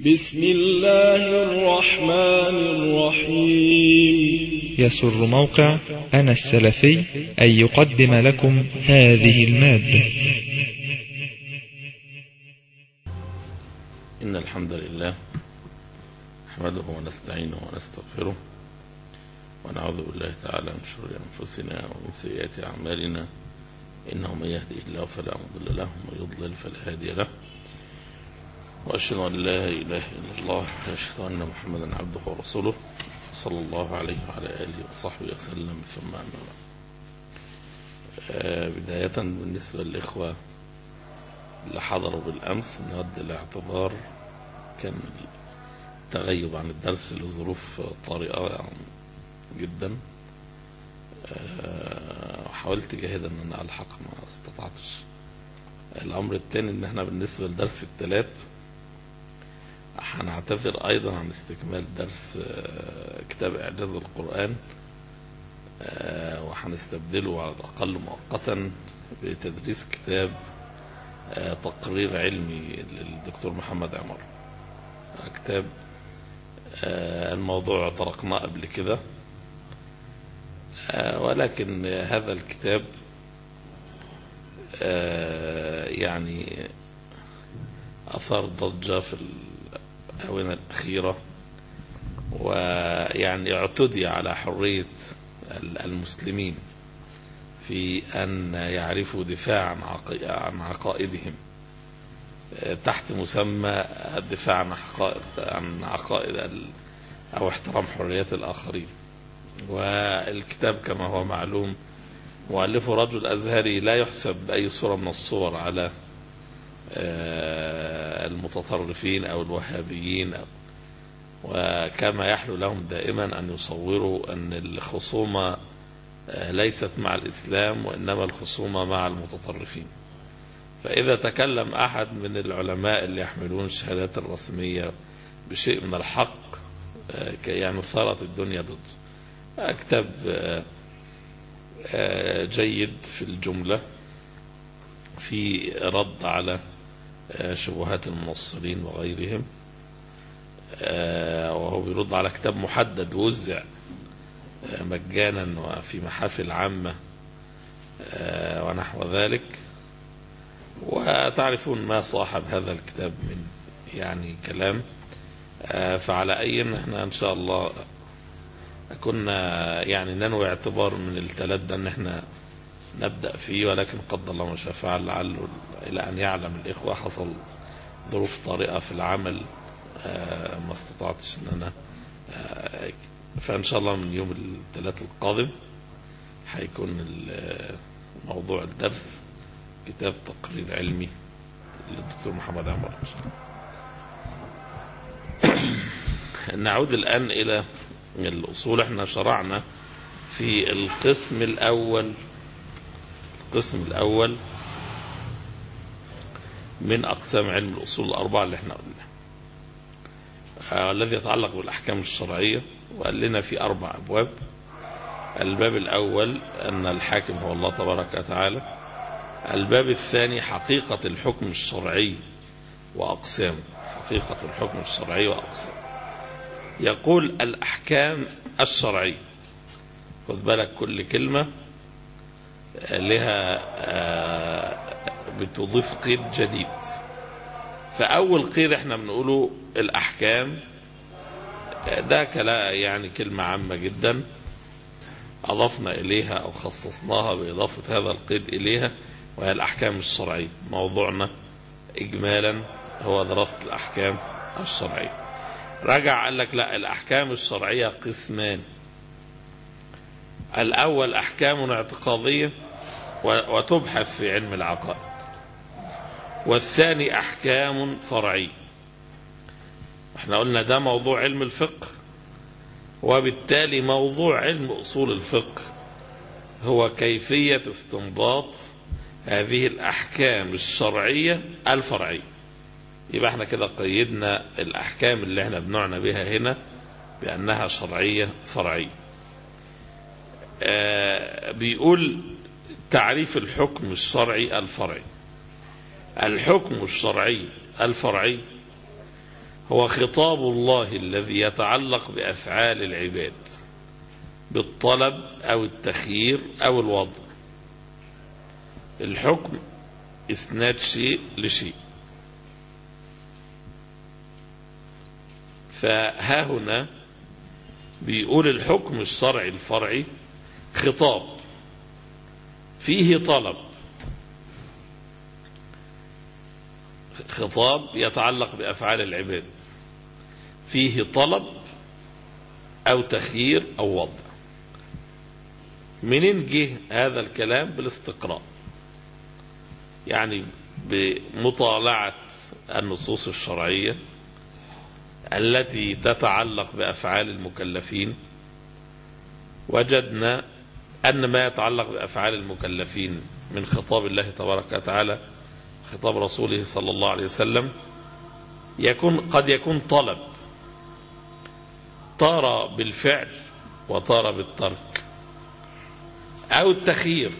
بسم الله الرحمن الرحيم يسر موقع أنا السلفي أن يقدم لكم هذه المادة إن الحمد لله نحمده ونستعينه ونستغفره ونعوذ بالله تعالى من شرور أنفسنا ومن سيئات أعمالنا إنه من يهدي الله فلا مضل له ومن يضلل فلا هادي له وأشهد أن لا إله إلا الله وأشهد أن محمدا عبده ورسوله صلى الله عليه وعلى آله وصحبه وسلم ثم أما بعد آه، بداية بالنسبة للإخوة اللي حضروا بالأمس نود الاعتذار كان التغيب عن الدرس لظروف طارئة جدا آه، حاولت جاهدا ان انا الحق ما استطعتش الامر الثاني ان احنا بالنسبه لدرس الثلاث هنعتذر ايضا عن استكمال درس آه، كتاب اعجاز القران آه، وهنستبدله على الاقل مؤقتا بتدريس كتاب آه، تقرير علمي للدكتور محمد عمر كتاب آه، الموضوع طرقناه قبل كده آه، ولكن هذا الكتاب آه، يعني أثار ضجة في الآونة الأخيرة ويعني اعتدي على حرية المسلمين في أن يعرفوا دفاع عن عق- عن عقائدهم آه، تحت مسمى الدفاع عن عقائد عن عقائد ال- أو احترام حريات الآخرين والكتاب كما هو معلوم مؤلفه رجل أزهري لا يحسب بأي صورة من الصور على آه، المتطرفين أو الوهابيين أو وكما يحلو لهم دائما أن يصوروا أن الخصومة آه، ليست مع الإسلام وإنما الخصومة مع المتطرفين فإذا تكلم أحد من العلماء اللي يحملون الشهادات الرسمية بشيء من الحق آه، يعني صارت الدنيا ضده كتاب آه، آه، جيد في الجملة في رد على آه، شبهات المنصرين وغيرهم آه، وهو بيرد على كتاب محدد وزع آه، مجانا وفي محافل عامة آه، ونحو ذلك وتعرفون ما صاحب هذا الكتاب من يعني كلام آه، فعلى أي احنا إن شاء الله كنا يعني ننوي اعتبار من الثلاث ده ان احنا نبدا فيه ولكن قدر الله ما شاء فعل لعله الى ان يعلم الاخوه حصل ظروف طارئه في العمل آه، ما استطعتش ان انا آه، فان شاء الله من يوم الثلاث القادم هيكون ال- موضوع الدرس كتاب تقرير علمي للدكتور محمد عمر ان شاء الله نعود الان الى الأصول احنا شرعنا في القسم الأول القسم الأول من أقسام علم الأصول الأربعة اللي احنا قلنا آه، الذي يتعلق بالأحكام الشرعية وقال لنا في أربع أبواب الباب الأول أن الحاكم هو الله تبارك وتعالى الباب الثاني حقيقة الحكم الشرعي وأقسامه حقيقة الحكم الشرعي وأقسامه يقول الأحكام الشرعية خد بالك كل كلمة لها آه، بتضيف قيد جديد فأول قيد احنا بنقوله الأحكام ده كلا يعني كلمة عامة جدا أضفنا إليها أو خصصناها بإضافة هذا القيد إليها وهي الأحكام الشرعية موضوعنا إجمالا هو دراسة الأحكام الشرعية رجع قال لك لا الأحكام الشرعية قسمان الأول أحكام اعتقادية و- وتبحث في علم العقائد والثاني أحكام فرعية احنا قلنا ده موضوع علم الفقه وبالتالي موضوع علم أصول الفقه هو كيفية استنباط هذه الأحكام الشرعية الفرعية يبقى احنا كده قيدنا الأحكام اللي احنا بنعنى بها هنا بأنها شرعية فرعية آه بيقول تعريف الحكم الشرعي الفرعي الحكم الشرعي الفرعي هو خطاب الله الذي يتعلق بأفعال العباد بالطلب أو التخيير أو الوضع الحكم إسناد شيء لشيء فها هنا بيقول الحكم الشرعي الفرعي خطاب فيه طلب خطاب يتعلق بأفعال العباد فيه طلب أو تخيير أو وضع منين جه هذا الكلام بالاستقراء يعني بمطالعة النصوص الشرعية التي تتعلق بأفعال المكلفين وجدنا أن ما يتعلق بأفعال المكلفين من خطاب الله تبارك وتعالى خطاب رسوله صلى الله عليه وسلم يكون قد يكون طلب طار بالفعل وطار بالترك أو التخيير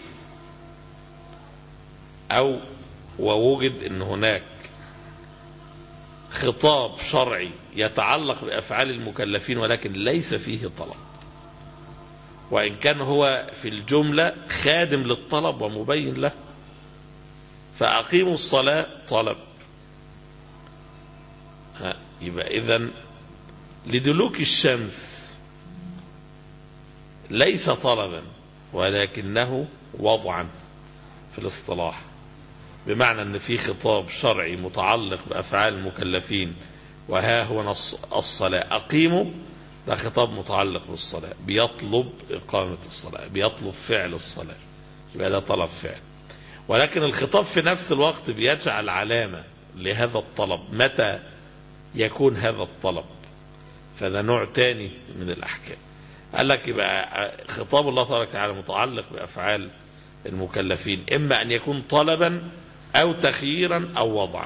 أو ووجد أن هناك خطاب شرعي يتعلق بأفعال المكلفين ولكن ليس فيه طلب وإن كان هو في الجملة خادم للطلب ومبين له فأقيموا الصلاة طلب ها يبقى إذن لدلوك الشمس ليس طلبا ولكنه وضعا في الاصطلاح بمعنى ان في خطاب شرعي متعلق بافعال المكلفين وها هو نص الصلاه اقيموا ده خطاب متعلق بالصلاه بيطلب اقامه الصلاه بيطلب فعل الصلاه يبقى ده طلب فعل ولكن الخطاب في نفس الوقت بيجعل علامه لهذا الطلب متى يكون هذا الطلب فده نوع تاني من الاحكام قال لك يبقى خطاب الله تبارك وتعالى متعلق بافعال المكلفين اما ان يكون طلبا او تخييرا او وضعا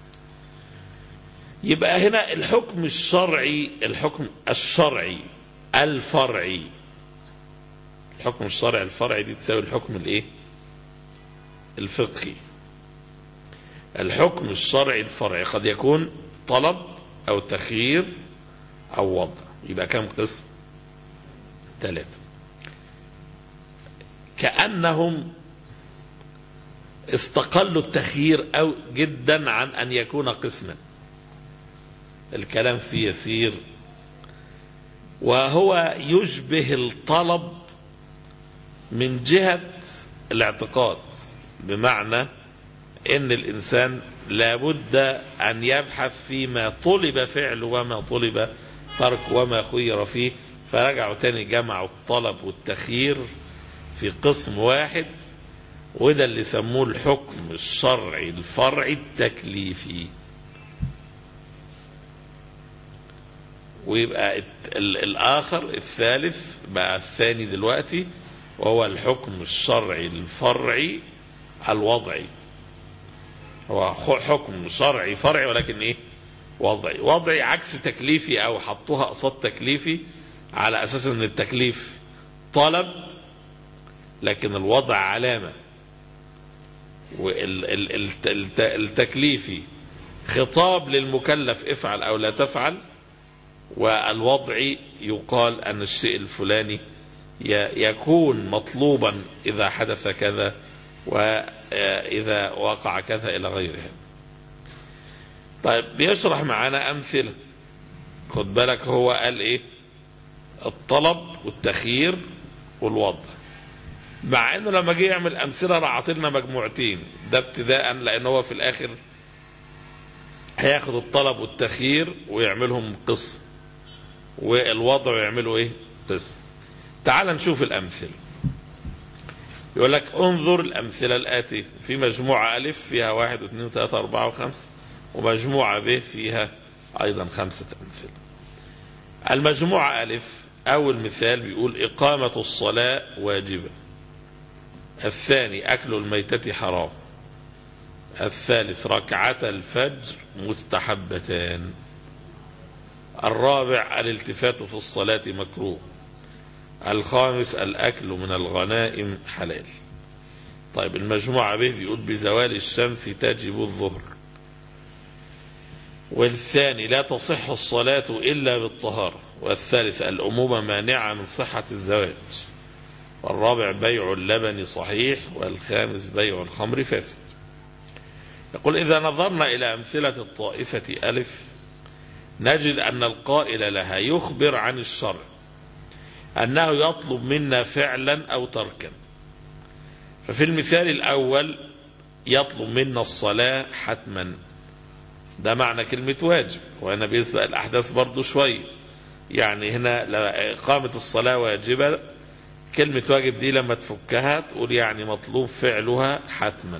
يبقى هنا الحكم الشرعي الحكم الشرعي الفرعي الحكم الشرعي الفرعي دي تساوي الحكم الايه الفقهي الحكم الشرعي الفرعي قد يكون طلب او تخيير او وضع يبقى كم قسم ثلاثة كأنهم استقلوا التخيير أو جدا عن أن يكون قسما الكلام فيه يسير وهو يشبه الطلب من جهة الاعتقاد بمعنى ان الانسان لابد ان يبحث فيما طلب فعله وما طلب ترك وما خير فيه فرجعوا تاني جمعوا الطلب والتخيير في قسم واحد وده اللي سموه الحكم الشرعي الفرعي التكليفي ويبقى الآخر الثالث بقى الثاني دلوقتي وهو الحكم الشرعي الفرعي الوضعي هو حكم شرعي فرعي ولكن ايه وضعي وضعي عكس تكليفي او حطوها قصاد تكليفي على اساس ان التكليف طلب لكن الوضع علامة والتكليفي خطاب للمكلف افعل او لا تفعل والوضعي يقال ان الشيء الفلاني يكون مطلوبا اذا حدث كذا واذا وقع كذا الى غيرها طيب بيشرح معانا امثله خد بالك هو قال ايه الطلب والتخيير والوضع مع انه لما جه يعمل امثله راح عاطلنا مجموعتين ده ابتداء لان هو في الاخر هياخد الطلب والتخيير ويعملهم قسم والوضع ويعملوا ايه قسم تعال نشوف الامثله يقول لك انظر الامثله الاتيه في مجموعه الف فيها واحد واثنين وثلاثه اربعه وخمسه ومجموعه ب فيها ايضا خمسه امثله المجموعه الف اول مثال بيقول اقامه الصلاه واجبه الثاني أكل الميتة حرام الثالث ركعة الفجر مستحبتان الرابع الالتفات في الصلاة مكروه الخامس الأكل من الغنائم حلال طيب المجموعة به بيقول بزوال الشمس تجب الظهر والثاني لا تصح الصلاة إلا بالطهارة والثالث الأمومة مانعة من صحة الزواج والرابع بيع اللبن صحيح والخامس بيع الخمر فاسد يقول إذا نظرنا إلى أمثلة الطائفة ألف نجد أن القائل لها يخبر عن الشرع أنه يطلب منا فعلا أو تركا ففي المثال الأول يطلب منا الصلاة حتما ده معنى كلمة واجب وأنا بيسبق الأحداث برضو شوية يعني هنا إقامة الصلاة واجبة كلمة واجب دي لما تفكها تقول يعني مطلوب فعلها حتما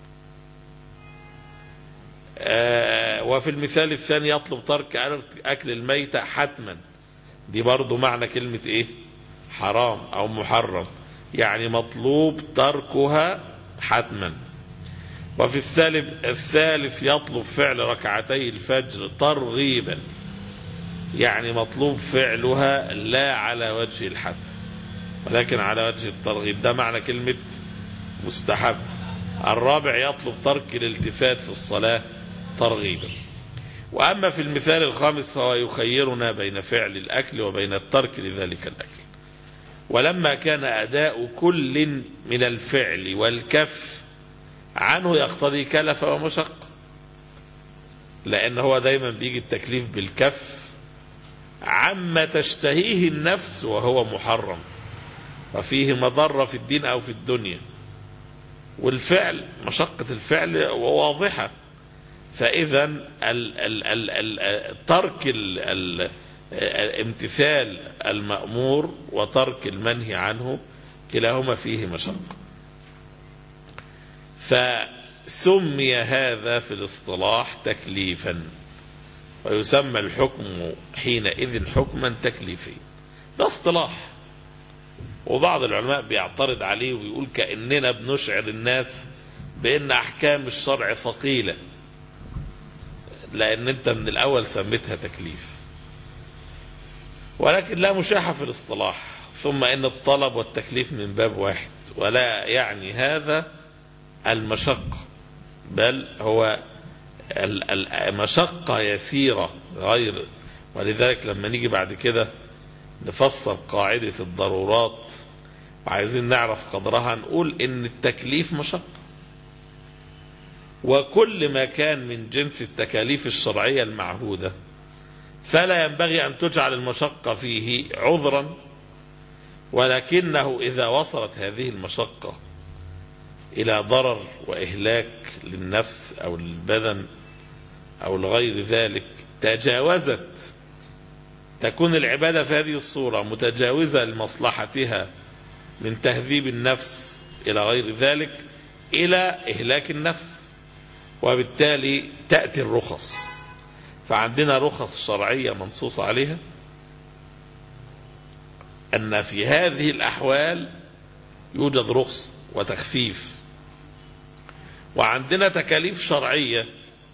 آه وفي المثال الثاني يطلب ترك أكل الميتة حتما دي برضو معنى كلمة إيه حرام أو محرم يعني مطلوب تركها حتما وفي الثالث الثالث يطلب فعل ركعتي الفجر ترغيبا يعني مطلوب فعلها لا على وجه الحتم ولكن على وجه الترغيب ده معنى كلمة مستحب الرابع يطلب ترك الالتفات في الصلاة ترغيبا وأما في المثال الخامس فهو يخيرنا بين فعل الأكل وبين الترك لذلك الأكل ولما كان أداء كل من الفعل والكف عنه يقتضي كلف ومشقة لأن هو دايما بيجي التكليف بالكف عما تشتهيه النفس وهو محرم وفيه مضرة في الدين أو في الدنيا والفعل مشقة الفعل واضحة فإذا ال ال ال ترك امتثال المأمور وترك المنهي عنه كلاهما فيه مشقة فسمي هذا في الاصطلاح تكليفا ويسمى الحكم حينئذ حكما تكليفيا ده اصطلاح وبعض العلماء بيعترض عليه ويقول كأننا بنشعر الناس بأن أحكام الشرع ثقيلة لأن أنت من الأول سميتها تكليف ولكن لا مشاحة في الاصطلاح ثم إن الطلب والتكليف من باب واحد ولا يعني هذا المشقة بل هو المشقة يسيرة غير ولذلك لما نيجي بعد كده نفسر قاعدة الضرورات وعايزين نعرف قدرها نقول ان التكليف مشقة وكل ما كان من جنس التكاليف الشرعية المعهودة فلا ينبغي أن تجعل المشقة فيه عذرا ولكنه إذا وصلت هذه المشقة إلى ضرر وإهلاك للنفس أو للبدن أو لغير ذلك تجاوزت تكون العبادة في هذه الصورة متجاوزة لمصلحتها من تهذيب النفس إلى غير ذلك إلى إهلاك النفس وبالتالي تأتي الرخص فعندنا رخص شرعية منصوص عليها أن في هذه الأحوال يوجد رخص وتخفيف وعندنا تكاليف شرعية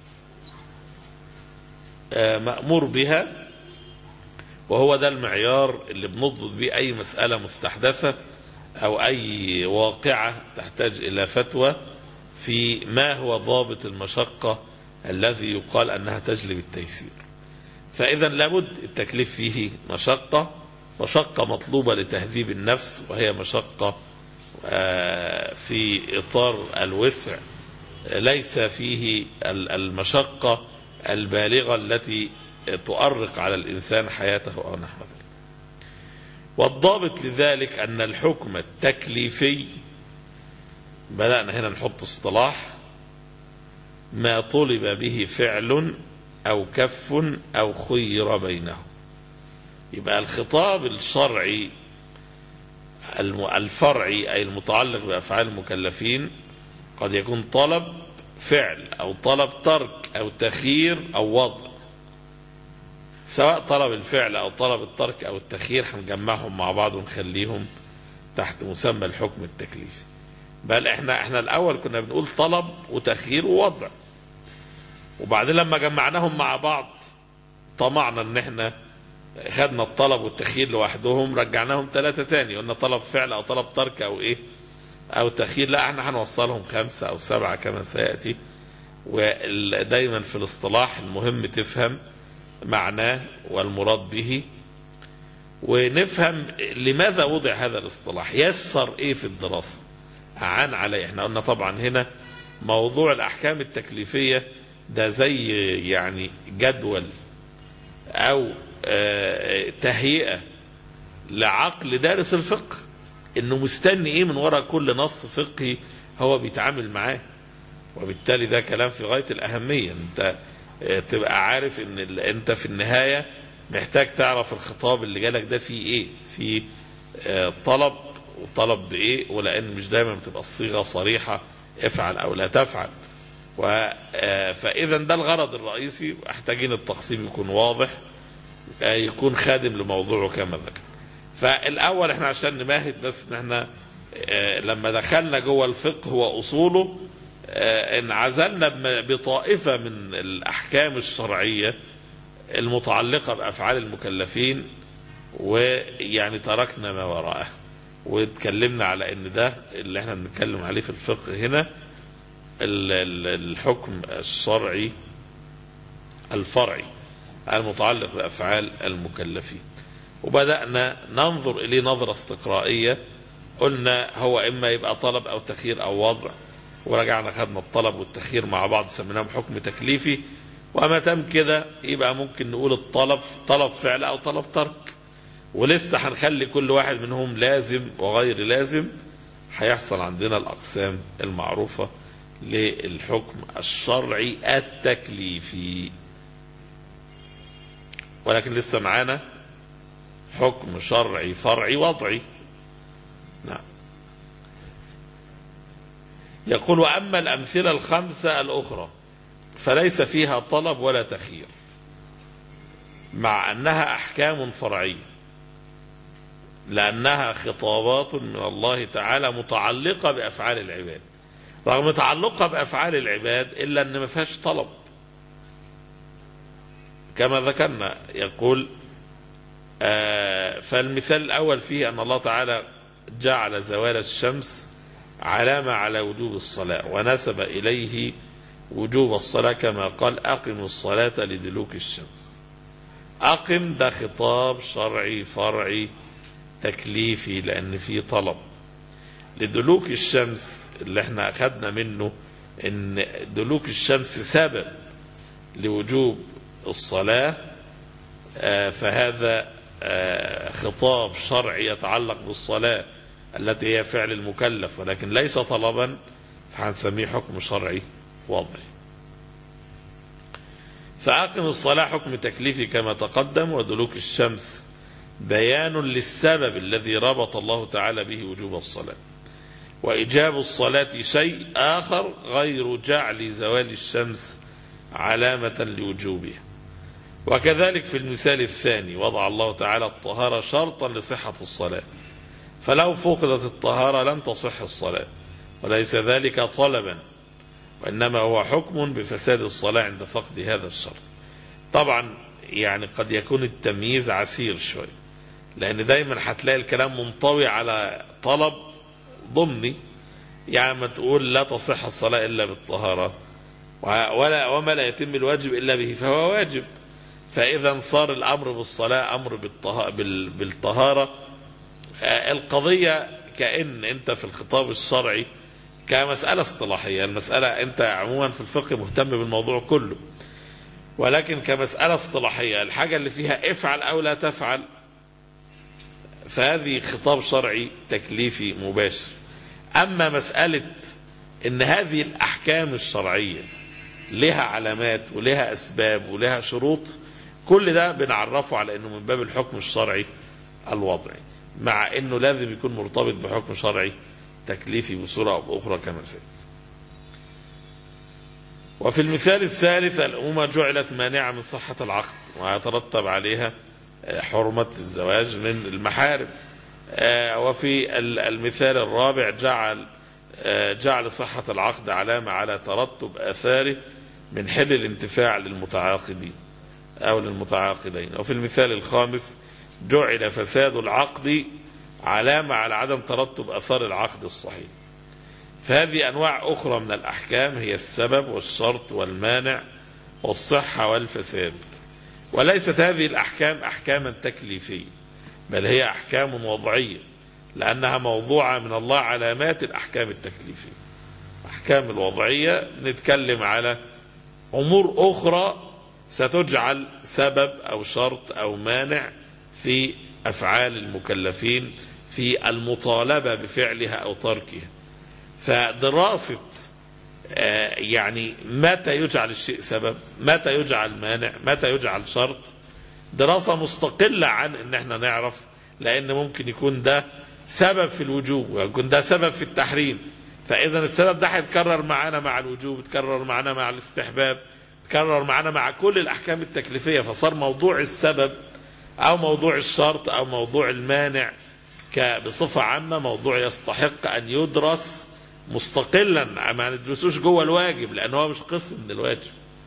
مأمور بها وهو ده المعيار اللي بنضبط بيه أي مسألة مستحدثة أو أي واقعة تحتاج إلى فتوى في ما هو ضابط المشقة الذي يقال أنها تجلب التيسير فإذا لابد التكليف فيه مشقة مشقة مطلوبة لتهذيب النفس وهي مشقة في إطار الوسع ليس فيه المشقة البالغة التي تؤرق على الإنسان حياته أو نحو ذلك والضابط لذلك أن الحكم التكليفي بدأنا هنا نحط اصطلاح ما طلب به فعل أو كف أو خير بينه يبقى الخطاب الشرعي الفرعي أي المتعلق بأفعال المكلفين قد يكون طلب فعل أو طلب ترك أو تخيير أو وضع سواء طلب الفعل أو طلب الترك أو التخيير هنجمعهم مع بعض ونخليهم تحت مسمى الحكم التكليفي بل احنا احنا الأول كنا بنقول طلب وتخيير ووضع وبعدين لما جمعناهم مع بعض طمعنا ان احنا خدنا الطلب والتخيير لوحدهم رجعناهم ثلاثة تاني قلنا طلب فعل او طلب ترك او ايه او تخيير لا احنا هنوصلهم خمسة او سبعة كما سيأتي ودايما في الاصطلاح المهم تفهم معناه والمراد به ونفهم لماذا وضع هذا الاصطلاح يسر ايه في الدراسة أعان عليه احنا قلنا طبعا هنا موضوع الأحكام التكليفية ده زي يعني جدول أو آه، تهيئة لعقل دارس الفقه انه مستني ايه من وراء كل نص فقهي هو بيتعامل معاه وبالتالي ده كلام في غاية الأهمية انت آه، تبقى عارف ان ال- انت في النهاية محتاج تعرف الخطاب اللي جالك ده فيه ايه في آه، طلب وطلب بايه ولان مش دايما بتبقى الصيغة صريحة افعل او لا تفعل و آه، فاذا ده الغرض الرئيسي محتاجين التقسيم يكون واضح آه، يكون خادم لموضوعه كما ذكر فالاول احنا عشان نمهد بس ان احنا آه، لما دخلنا جوه الفقه واصوله آه، انعزلنا بم- بطائفه من الاحكام الشرعيه المتعلقه بافعال المكلفين ويعني تركنا ما وراءه واتكلمنا على ان ده اللي احنا بنتكلم عليه في الفقه هنا ال- ال- الحكم الشرعي الفرعي المتعلق بافعال المكلفين وبدانا ننظر اليه نظره استقرائيه قلنا هو اما يبقى طلب او تخيير او وضع ورجعنا خدنا الطلب والتخيير مع بعض سميناهم حكم تكليفي وما تم كده يبقى ممكن نقول الطلب طلب فعل او طلب ترك ولسه هنخلي كل واحد منهم لازم وغير لازم هيحصل عندنا الاقسام المعروفه للحكم الشرعي التكليفي ولكن لسه معانا حكم شرعي فرعي وضعي نعم يقول وأما الأمثلة الخمسة الأخرى فليس فيها طلب ولا تخيير مع أنها أحكام فرعية لأنها خطابات من الله تعالى متعلقة بأفعال العباد رغم تعلقها بأفعال العباد إلا أن ما فيهاش طلب كما ذكرنا يقول آه، فالمثال الأول فيه أن الله تعالى جعل زوال الشمس علامة على وجوب الصلاة ونسب إليه وجوب الصلاة كما قال أقم الصلاة لدلوك الشمس أقم ده خطاب شرعي فرعي تكليفي لأن فيه طلب لدلوك الشمس اللي احنا أخذنا منه إن دلوك الشمس سبب لوجوب الصلاة آه، فهذا آه، خطاب شرعي يتعلق بالصلاة التي هي فعل المكلف ولكن ليس طلبا فهنسميه حكم شرعي وضعي فأقم الصلاة حكم تكليفي كما تقدم ودلوك الشمس بيان للسبب الذي ربط الله تعالى به وجوب الصلاة وإجاب الصلاة شيء آخر غير جعل زوال الشمس علامة لوجوبها وكذلك في المثال الثاني وضع الله تعالى الطهارة شرطا لصحة الصلاة فلو فقدت الطهارة لم تصح الصلاة وليس ذلك طلبا وإنما هو حكم بفساد الصلاة عند فقد هذا الشرط طبعا يعني قد يكون التمييز عسير شوي لأن دايما هتلاقي الكلام منطوي على طلب ضمني يعني ما تقول لا تصح الصلاة إلا بالطهارة ولا وما لا يتم الواجب إلا به فهو واجب فإذا صار الأمر بالصلاة أمر بالطه- بال- بالطهارة آه، القضية كأن أنت في الخطاب الشرعي كمسألة اصطلاحية المسألة أنت عموما في الفقه مهتم بالموضوع كله ولكن كمسألة اصطلاحية الحاجة اللي فيها افعل أو لا تفعل فهذه خطاب شرعي تكليفي مباشر أما مسألة أن هذه الأحكام الشرعية لها علامات ولها أسباب ولها شروط كل ده بنعرفه على أنه من باب الحكم الشرعي الوضعي مع أنه لازم يكون مرتبط بحكم شرعي تكليفي بصورة أو بأخرى كما سيأتي وفي المثال الثالث الأمة جعلت مانعة من صحة العقد ويترتب عليها آه، حرمة الزواج من المحارم آه، وفي ال- المثال الرابع جعل آه، جعل صحة العقد علامة على ترتب آثاره من حل الانتفاع للمتعاقدين أو للمتعاقدين وفي المثال الخامس جعل فساد العقد علامة على عدم ترتب أثار العقد الصحيح فهذه أنواع أخرى من الأحكام هي السبب والشرط والمانع والصحة والفساد وليست هذه الأحكام أحكاما تكليفية بل هي أحكام وضعية لأنها موضوعة من الله علامات الأحكام التكليفية أحكام الوضعية نتكلم على أمور أخرى ستجعل سبب أو شرط أو مانع في أفعال المكلفين في المطالبة بفعلها أو تركها فدراسة آه، يعني متى يجعل الشيء سبب متى يجعل مانع متى يجعل شرط دراسة مستقلة عن ان احنا نعرف لان ممكن يكون ده سبب في الوجوب ويكون ده سبب في التحريم فاذا السبب ده هيتكرر معانا مع الوجوب يتكرر معانا مع الاستحباب يتكرر معانا مع كل الاحكام التكليفية فصار موضوع السبب او موضوع الشرط او موضوع المانع ك- بصفة عامة موضوع يستحق ان يدرس مستقلا ما ندرسوش جوه الواجب لان هو مش قسم من الواجب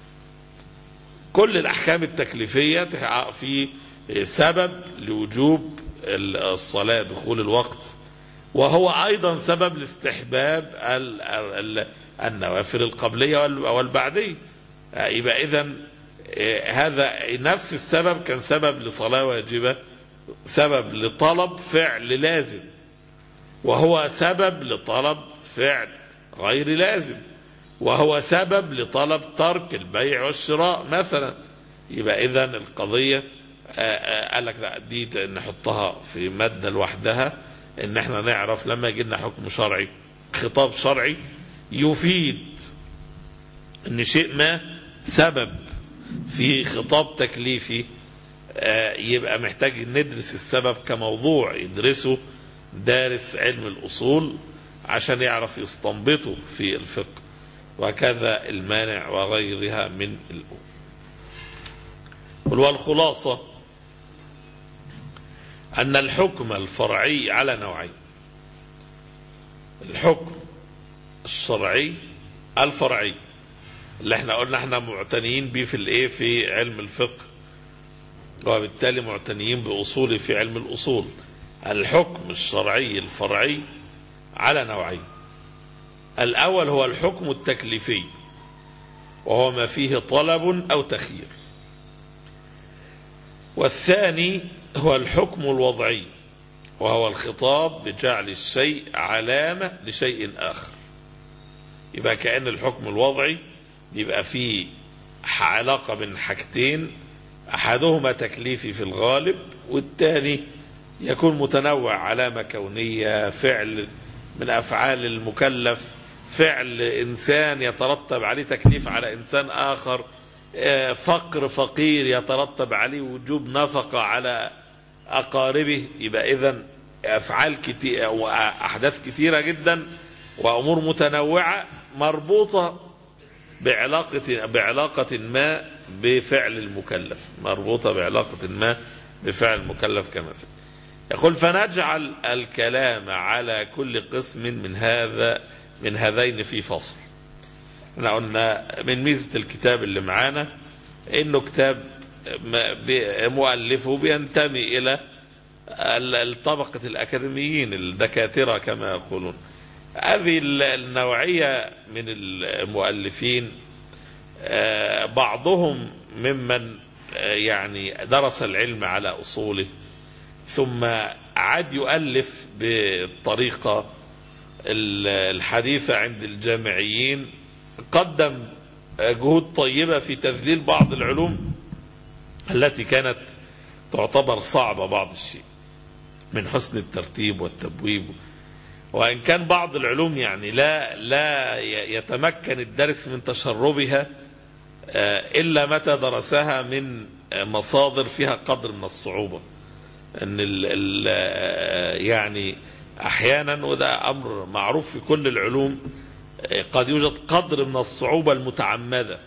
كل الاحكام التكليفيه تع- في سبب لوجوب الصلاه دخول الوقت وهو ايضا سبب لاستحباب ال- ال- النوافل القبليه وال- والبعديه آه، يبقى اذا هذا نفس السبب كان سبب لصلاه واجبه سبب لطلب فعل لازم وهو سبب لطلب فعل غير لازم وهو سبب لطلب ترك البيع والشراء مثلا يبقى اذا القضية آه، آه، قال لك لا دي ت- نحطها في مادة لوحدها ان احنا نعرف لما يجي لنا حكم شرعي خطاب شرعي يفيد ان شيء ما سبب في خطاب تكليفي آه، يبقى محتاج ندرس السبب كموضوع يدرسه دارس علم الأصول عشان يعرف يستنبطه في الفقه وكذا المانع وغيرها من الأمور قل والخلاصة أن الحكم الفرعي على نوعين الحكم الشرعي الفرعي اللي احنا قلنا احنا معتنيين بيه في الايه في علم الفقه وبالتالي معتنيين بأصوله في علم الأصول الحكم الشرعي الفرعي على نوعين الأول هو الحكم التكليفي وهو ما فيه طلب أو تخيير والثاني هو الحكم الوضعي وهو الخطاب بجعل الشيء علامة لشيء آخر يبقى كأن الحكم الوضعي يبقى فيه علاقة بين حاجتين أحدهما تكليفي في الغالب والثاني يكون متنوع علامة كونية فعل من أفعال المكلف فعل إنسان يترتب عليه تكليف على إنسان آخر آه، فقر فقير يترتب عليه وجوب نفقة على أقاربه يبقى إذن أفعال كتير وأحداث كتيرة جدا وأمور متنوعة مربوطة بعلاقة بعلاقة ما بفعل المكلف مربوطة بعلاقة ما بفعل المكلف كما سبق يقول فنجعل الكلام على كل قسم من هذا من هذين في فصل احنا قلنا من ميزة الكتاب اللي معانا انه كتاب ما- بي- مؤلفه بينتمي الى ال- الطبقة الاكاديميين الدكاترة كما يقولون هذه ال- النوعية من المؤلفين آه، بعضهم ممن آه، يعني درس العلم على أصوله ثم عاد يؤلف بالطريقة ال- الحديثة عند الجامعيين قدم آه، جهود طيبة في تذليل بعض العلوم التي كانت تعتبر صعبة بعض الشيء من حسن الترتيب والتبويب وإن كان بعض العلوم يعني لا لا ي- يتمكن الدرس من تشربها آه، إلا متى درسها من آه، مصادر فيها قدر من الصعوبة أن ال ال آه، يعني أحيانا وده أمر معروف في كل العلوم آه، قد يوجد قدر من الصعوبة المتعمدة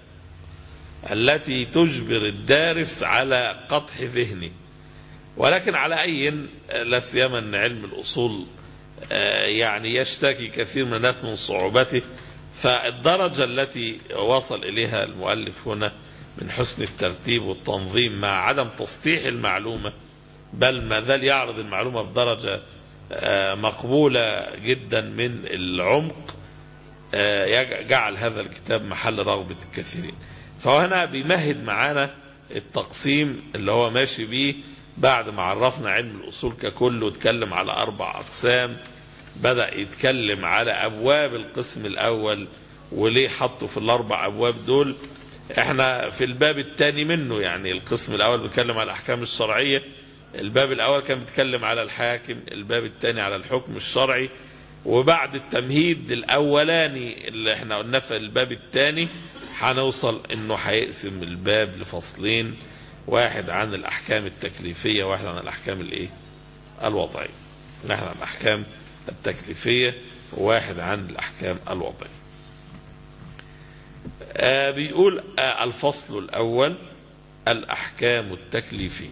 التي تجبر الدارس على قطح ذهنه ولكن على أي لا سيما أن علم الأصول آه، يعني يشتكي كثير من الناس من صعوبته فالدرجة التي وصل إليها المؤلف هنا من حسن الترتيب والتنظيم مع عدم تسطيح المعلومة بل ما زال يعرض المعلومة بدرجة آه، مقبولة جدا من العمق آه، يج- جعل هذا الكتاب محل رغبة الكثيرين فهو هنا بيمهد معانا التقسيم اللي هو ماشي بيه بعد ما عرفنا علم الأصول ككل واتكلم على أربع أقسام بدأ يتكلم على أبواب القسم الأول وليه حطه في الأربع أبواب دول احنا في الباب الثاني منه يعني القسم الأول بيتكلم على الأحكام الشرعية الباب الأول كان بيتكلم على الحاكم الباب الثاني على الحكم الشرعي وبعد التمهيد الأولاني اللي احنا قلناه في الباب الثاني هنوصل انه هيقسم الباب لفصلين واحد عن الأحكام التكليفية واحد عن الأحكام الايه الوضعية واحد عن الأحكام التكليفية وواحد عن الأحكام الوضعية آه بيقول آه الفصل الأول الأحكام التكليفية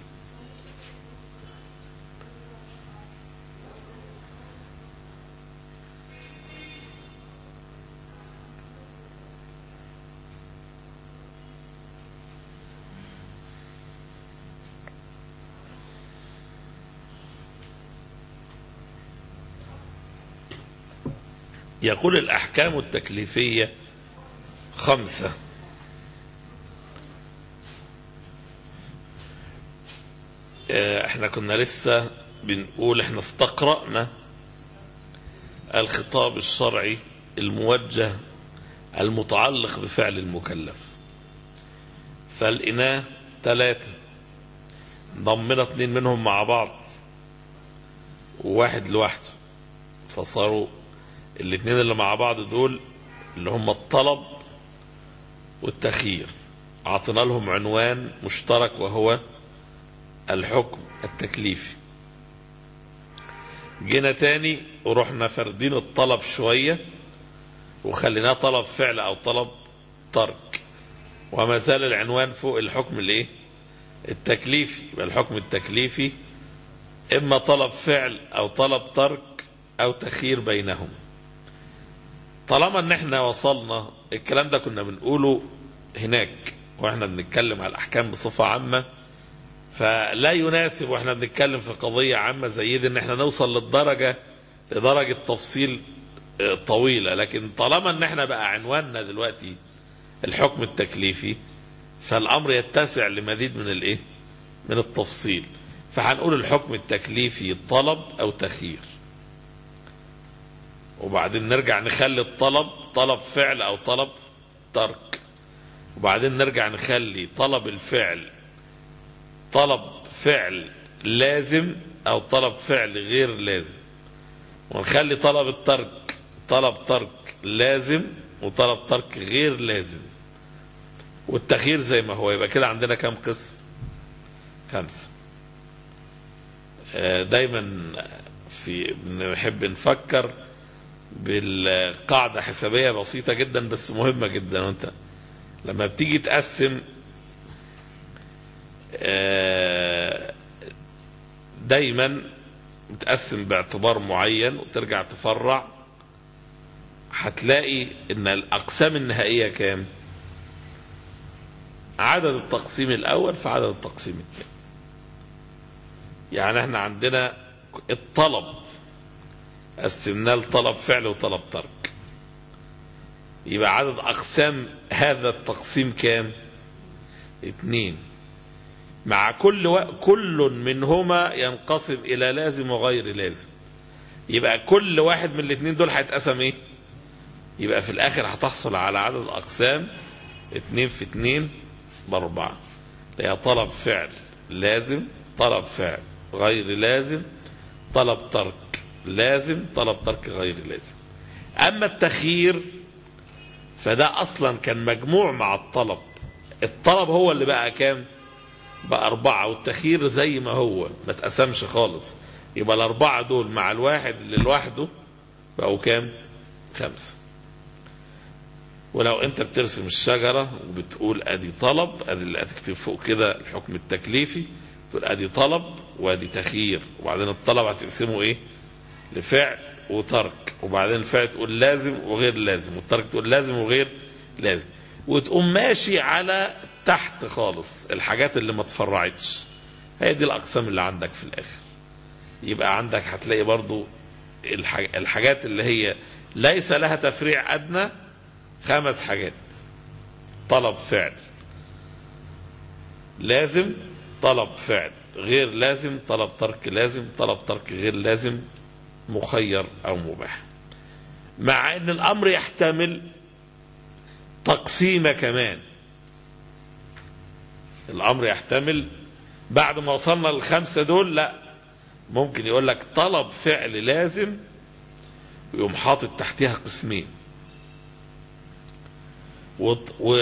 يقول الأحكام التكليفية خمسة آه، احنا كنا لسه بنقول احنا استقرأنا الخطاب الشرعي الموجه المتعلق بفعل المكلف فالإناء ثلاثة ضمنا اتنين منهم مع بعض وواحد لوحده فصاروا الاتنين اللي مع بعض دول اللي هم الطلب والتخيير أعطينا لهم عنوان مشترك وهو الحكم التكليفي جينا تاني ورحنا فردين الطلب شوية وخليناه طلب فعل أو طلب ترك وما زال العنوان فوق الحكم الايه التكليفي يبقى الحكم التكليفي إما طلب فعل أو طلب ترك أو تخيير بينهم طالما ان احنا وصلنا الكلام ده كنا بنقوله هناك واحنا بنتكلم على الاحكام بصفه عامه فلا يناسب واحنا بنتكلم في قضيه عامه زي دي ان احنا نوصل للدرجه لدرجه تفصيل آه، طويله لكن طالما ان احنا بقى عنواننا دلوقتي الحكم التكليفي فالامر يتسع لمزيد من الايه من التفصيل فهنقول الحكم التكليفي طلب او تخيير وبعدين نرجع نخلي الطلب طلب فعل او طلب ترك وبعدين نرجع نخلي طلب الفعل طلب فعل لازم او طلب فعل غير لازم ونخلي طلب الترك طلب ترك لازم وطلب ترك غير لازم والتخيير زي ما هو يبقى كده عندنا كام قسم خمسة آه، دايما في بنحب نفكر بالقاعدة حسابية بسيطة جدا بس مهمة جدا وانت لما بتيجي تقسم آه، دايما بتقسم باعتبار معين وترجع تفرع هتلاقي ان الاقسام النهائية كام عدد التقسيم الاول في عدد التقسيم الثاني يعني احنا عندنا الطلب قسمناه لطلب فعل وطلب ترك يبقى عدد أقسام هذا التقسيم كام اثنين مع كل و... كل منهما ينقسم إلى لازم وغير لازم يبقى كل واحد من الاثنين دول هيتقسم ايه يبقى في الآخر هتحصل على عدد أقسام اتنين في اتنين بأربعة هي طلب فعل لازم طلب فعل غير لازم طلب ترك لازم طلب ترك غير لازم أما التخيير فده أصلا كان مجموع مع الطلب الطلب هو اللي بقى كام بقى أربعة والتخيير زي ما هو ما تقسمش خالص يبقى الأربعة دول مع الواحد اللي لوحده بقوا كام خمسة ولو انت بترسم الشجرة وبتقول ادي طلب ادي اللي هتكتب فوق كده الحكم التكليفي تقول ادي طلب وادي تخيير وبعدين الطلب هتقسمه ايه لفعل وترك وبعدين الفعل تقول لازم وغير لازم والترك تقول لازم وغير لازم وتقوم ماشي على تحت خالص الحاجات اللي ما تفرعتش هي دي الاقسام اللي عندك في الاخر يبقى عندك هتلاقي برضو الحاج- الحاجات اللي هي ليس لها تفريع أدنى خمس حاجات طلب فعل لازم طلب فعل غير لازم طلب ترك لازم طلب ترك غير لازم مخير أو مباح مع أن الأمر يحتمل تقسيمة كمان الأمر يحتمل بعد ما وصلنا للخمسة دول لا ممكن يقول لك طلب فعل لازم ويقوم حاطط تحتها قسمين وط- و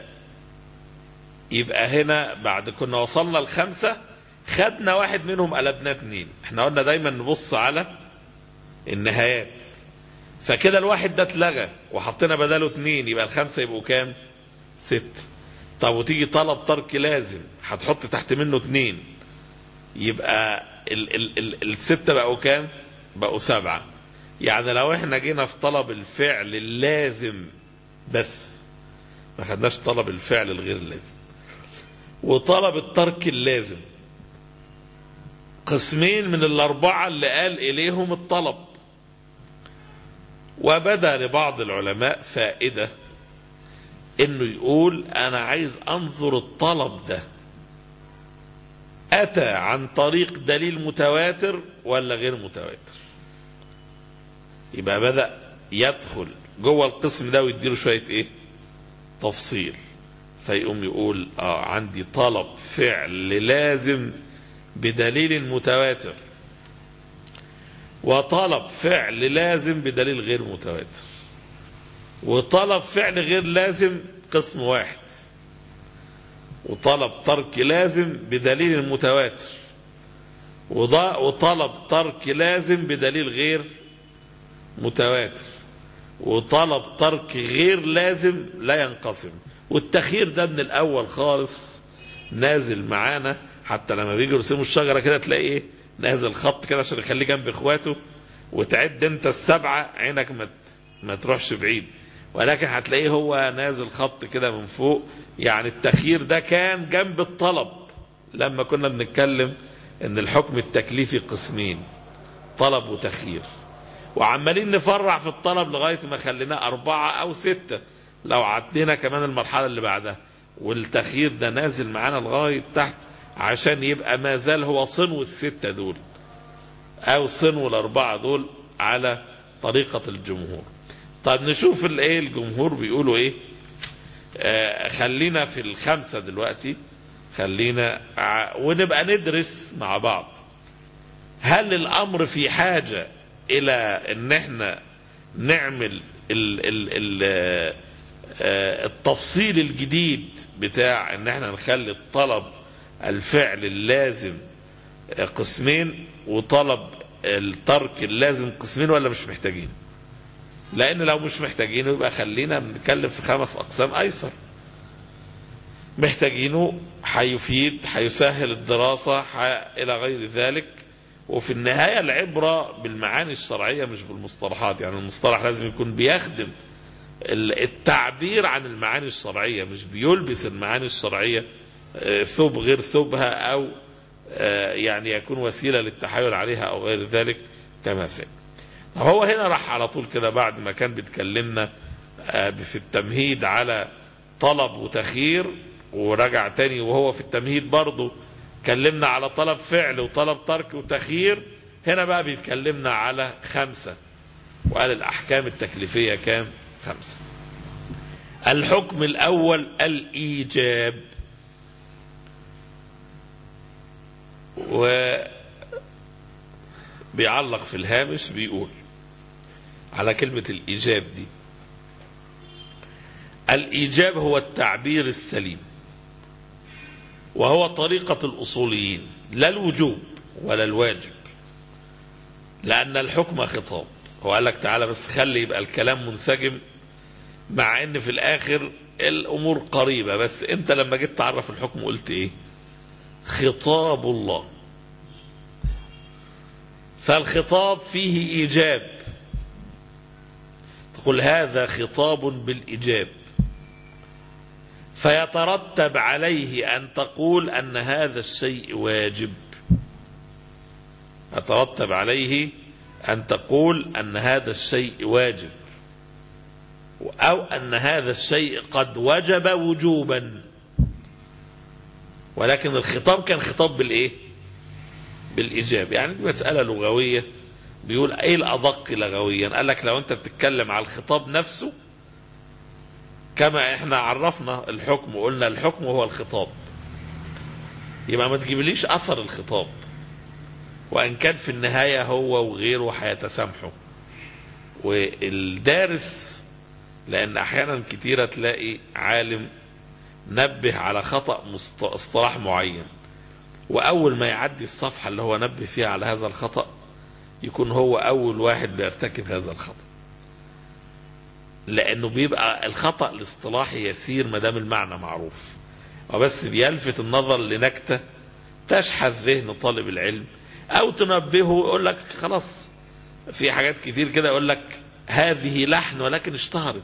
يبقى هنا بعد كنا وصلنا لخمسة خدنا واحد منهم قلبناه اتنين احنا قلنا دايما نبص على النهايات فكده الواحد ده اتلغى وحطينا بداله اتنين يبقى الخمسة يبقوا كام ست طب وتيجي طلب ترك لازم هتحط تحت منه اتنين يبقى ال ال ال الستة بقوا كام بقوا سبعة يعني لو احنا جينا في طلب الفعل اللازم بس ما خدناش طلب الفعل الغير اللازم وطلب الترك اللازم قسمين من الأربعة اللي قال إليهم الطلب وبدا لبعض العلماء فائدة انه يقول انا عايز انظر الطلب ده اتى عن طريق دليل متواتر ولا غير متواتر يبقى بدا يدخل جوه القسم ده ويديله شويه ايه تفصيل فيقوم يقول اه عندي طلب فعل لازم بدليل متواتر وطلب فعل لازم بدليل غير متواتر وطلب فعل غير لازم قسم واحد وطلب ترك لازم بدليل متواتر وض- وطلب ترك لازم بدليل غير متواتر وطلب ترك غير لازم لا ينقسم والتخيير ده من الاول خالص نازل معانا حتى لما بيجي يرسموا الشجره كده تلاقي ايه نازل خط كده عشان يخليه جنب اخواته وتعد انت السبعه عينك ما ت- ما تروحش بعيد ولكن هتلاقيه هو نازل خط كده من فوق يعني التخيير ده كان جنب الطلب لما كنا بنتكلم ان الحكم التكليفي قسمين طلب وتخيير وعمالين نفرع في الطلب لغايه ما خليناه اربعه او سته لو عدينا كمان المرحله اللي بعدها والتخيير ده نازل معانا لغايه تحت عشان يبقى ما زال هو صنو السته دول او صنو الاربعه دول على طريقه الجمهور طب نشوف الايه الجمهور بيقولوا ايه آه خلينا في الخمسه دلوقتي خلينا ع- ونبقى ندرس مع بعض هل الامر في حاجه الى ان احنا نعمل ال ال ال آه، التفصيل الجديد بتاع ان احنا نخلي الطلب الفعل اللازم آه، قسمين وطلب الترك اللازم قسمين ولا مش محتاجين لان لو مش محتاجينه يبقى خلينا نتكلم في خمس اقسام ايسر محتاجينه هيفيد هيسهل الدراسة ح- إلى غير ذلك وفي النهاية العبرة بالمعاني الشرعية مش بالمصطلحات يعني المصطلح لازم يكون بيخدم ال- التعبير عن المعاني الشرعية مش بيلبس المعاني الشرعية آه، ثوب غير ثوبها أو آه، يعني يكون وسيلة للتحايل عليها أو غير ذلك كما سيأتي طب هو هنا راح على طول كده بعد ما كان بيتكلمنا آه، في التمهيد على طلب وتخيير ورجع تاني وهو في التمهيد برضه كلمنا على طلب فعل وطلب ترك وتخيير هنا بقى بيتكلمنا على خمسة وقال الأحكام التكليفية كام خمسة الحكم الأول الإيجاب و بيعلق في الهامش بيقول على كلمة الإيجاب دي الإيجاب هو التعبير السليم وهو طريقة الأصوليين لا الوجوب ولا الواجب لأن الحكم خطاب هو قال لك تعالى بس خلي يبقى الكلام منسجم مع ان في الاخر الامور قريبة بس انت لما جيت تعرف الحكم قلت ايه خطاب الله فالخطاب فيه ايجاب تقول هذا خطاب بالايجاب فيترتب عليه ان تقول ان هذا الشيء واجب يترتب عليه أن تقول أن هذا الشيء واجب أو أن هذا الشيء قد وجب وجوبا ولكن الخطاب كان خطاب بالإيه بالإيجاب يعني دي مسألة لغوية بيقول ايه الادق لغويا قال لك لو انت بتتكلم على الخطاب نفسه كما احنا عرفنا الحكم وقلنا الحكم هو الخطاب يبقى ما تجيبليش اثر الخطاب وان كان في النهايه هو وغيره هيتسامحوا والدارس لان احيانا كتيره تلاقي عالم نبه على خطا مصط- اصطلاح معين واول ما يعدي الصفحه اللي هو نبه فيها على هذا الخطا يكون هو اول واحد بيرتكب هذا الخطا لانه بيبقى الخطا الاصطلاحي يسير ما دام المعنى معروف وبس بيلفت النظر لنكته تشحذ ذهن طالب العلم او تنبهه يقول لك خلاص في حاجات كتير كده يقول لك هذه لحن ولكن اشتهرت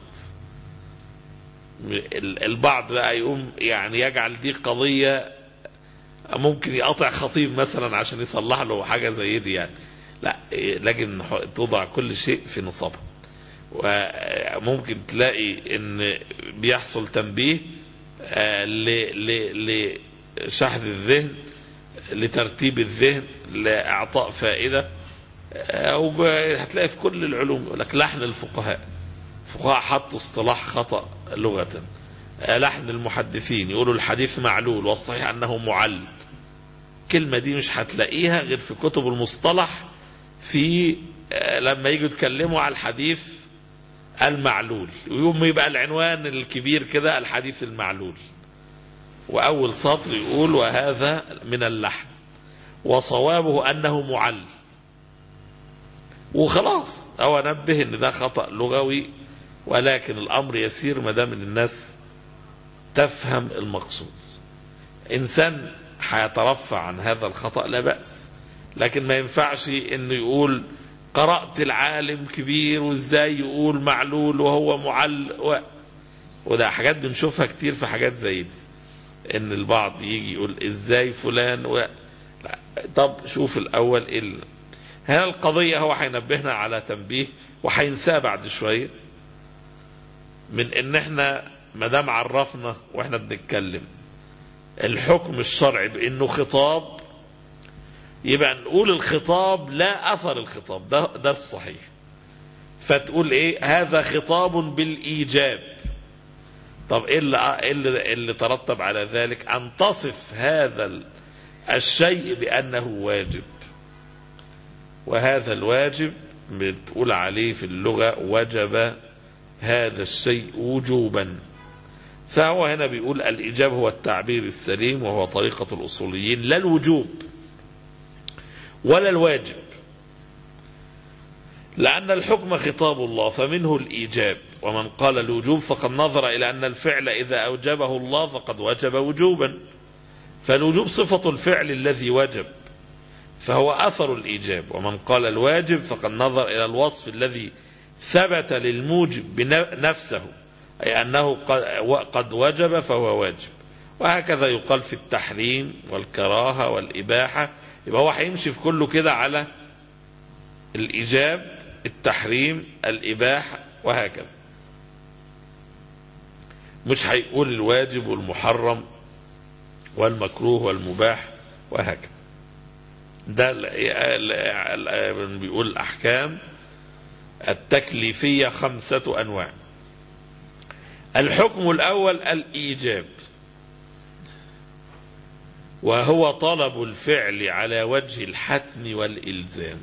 ال- البعض بقى يقوم يعني يجعل دي قضيه ممكن يقطع خطيب مثلا عشان يصلح له حاجه زي دي يعني لا إيه، لكن ح- توضع كل شيء في نصابه وممكن تلاقي ان بيحصل تنبيه آه، ل- ل- لشحذ الذهن لترتيب الذهن لاعطاء فائده آه، وب- هتلاقي في كل العلوم يقول لك لحن الفقهاء الفقهاء حطوا اصطلاح خطا لغه آه، لحن المحدثين يقولوا الحديث معلول والصحيح انه معل الكلمه دي مش هتلاقيها غير في كتب المصطلح في آه، لما يجوا يتكلموا على الحديث المعلول ويوم يبقى العنوان الكبير كده الحديث المعلول واول سطر يقول وهذا من اللحن وصوابه انه معل وخلاص هو نبه ان ده خطا لغوي ولكن الامر يسير ما دام إن الناس تفهم المقصود انسان هيترفع عن هذا الخطا لا باس لكن ما ينفعش انه يقول قرات العالم كبير وازاي يقول معلول وهو معل و... وده حاجات بنشوفها كتير في حاجات زي دي ان البعض يجي يقول ازاي فلان و... لا. طب شوف الاول ايه ال... هنا القضيه هو هينبهنا على تنبيه وهينساه بعد شويه من ان احنا ما دام عرفنا واحنا بنتكلم الحكم الشرعي بانه خطاب يبقى نقول الخطاب لا اثر الخطاب ده ده الصحيح فتقول ايه هذا خطاب بالايجاب طب ايه اللي إيه اللي, اللي ترتب على ذلك ان تصف هذا ال- الشيء بانه واجب وهذا الواجب بتقول عليه في اللغه وجب هذا الشيء وجوبا فهو هنا بيقول الإيجاب هو التعبير السليم وهو طريقة الأصوليين لا الوجوب ولا الواجب لأن الحكم خطاب الله فمنه الإيجاب ومن قال الوجوب فقد نظر إلى أن الفعل إذا أوجبه الله فقد وجب وجوبا فالوجوب صفة الفعل الذي وجب فهو أثر الإيجاب ومن قال الواجب فقد نظر إلى الوصف الذي ثبت للموجب بنفسه أي أنه قد- قد وجب فهو واجب وهكذا يقال في التحريم والكراهة والإباحة يبقى هو هيمشي في كله كده على الإيجاب التحريم الإباحة وهكذا مش هيقول الواجب والمحرم والمكروه والمباح وهكذا ده ال- ال- ال- بيقول الأحكام التكليفية خمسة أنواع الحكم الأول الإيجاب وهو طلب الفعل على وجه الحتم والإلزام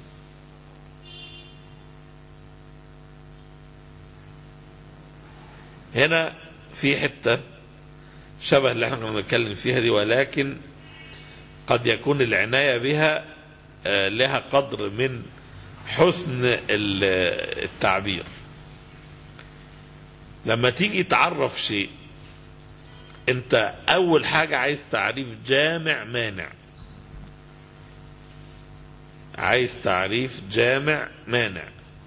هنا في حتة شبه اللي احنا كنا بنتكلم فيها دي ولكن قد يكون العناية بها آه، لها قدر من حسن ال- التعبير لما تيجي تعرف شيء انت اول حاجة عايز تعريف جامع مانع عايز تعريف جامع مانع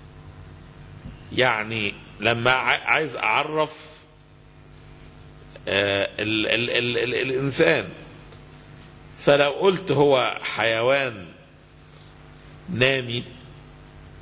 يعني لما ع- عايز اعرف آه ال ال ال ال الانسان فلو قلت هو حيوان نامي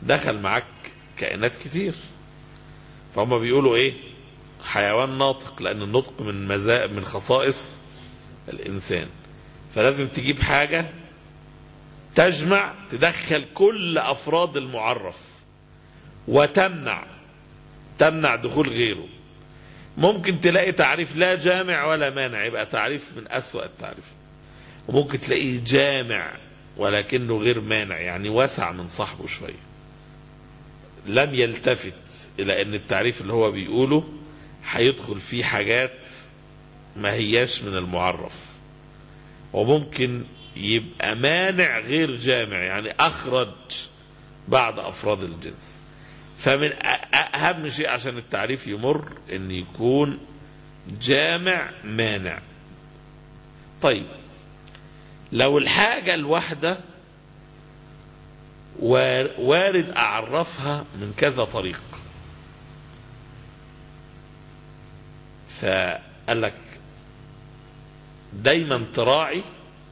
دخل معاك كائنات كتير فهم بيقولوا ايه حيوان ناطق لان النطق من مزا... من خصائص الانسان فلازم تجيب حاجة تجمع تدخل كل افراد المعرف وتمنع تمنع دخول غيره ممكن تلاقي تعريف لا جامع ولا مانع يبقى تعريف من أسوأ التعريف وممكن تلاقيه جامع ولكنه غير مانع يعني وسع من صاحبه شوية لم يلتفت إلى أن التعريف اللي هو بيقوله هيدخل فيه حاجات ما هياش من المعرف وممكن يبقى مانع غير جامع يعني أخرج بعض أفراد الجنس فمن أهم شيء عشان التعريف يمر أن يكون جامع مانع طيب لو الحاجة الواحدة وارد أعرفها من كذا طريق فقال لك دايما تراعي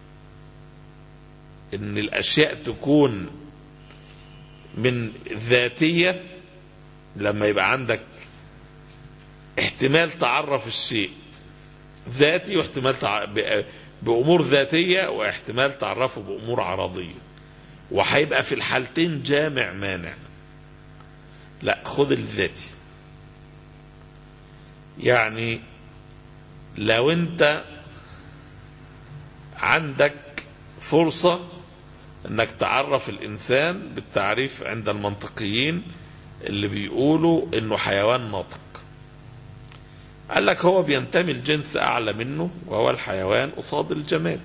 ان الاشياء تكون من ذاتية لما يبقى عندك احتمال تعرف الشيء ذاتي واحتمال تع... بأمور ذاتية واحتمال تعرفه بأمور عرضية وهيبقى في الحالتين جامع مانع لا خد الذاتي يعني لو انت عندك فرصة انك تعرف الانسان بالتعريف عند المنطقيين اللي بيقولوا انه حيوان ناطق قال لك هو بينتمي لجنس اعلى منه وهو الحيوان قصاد الجماد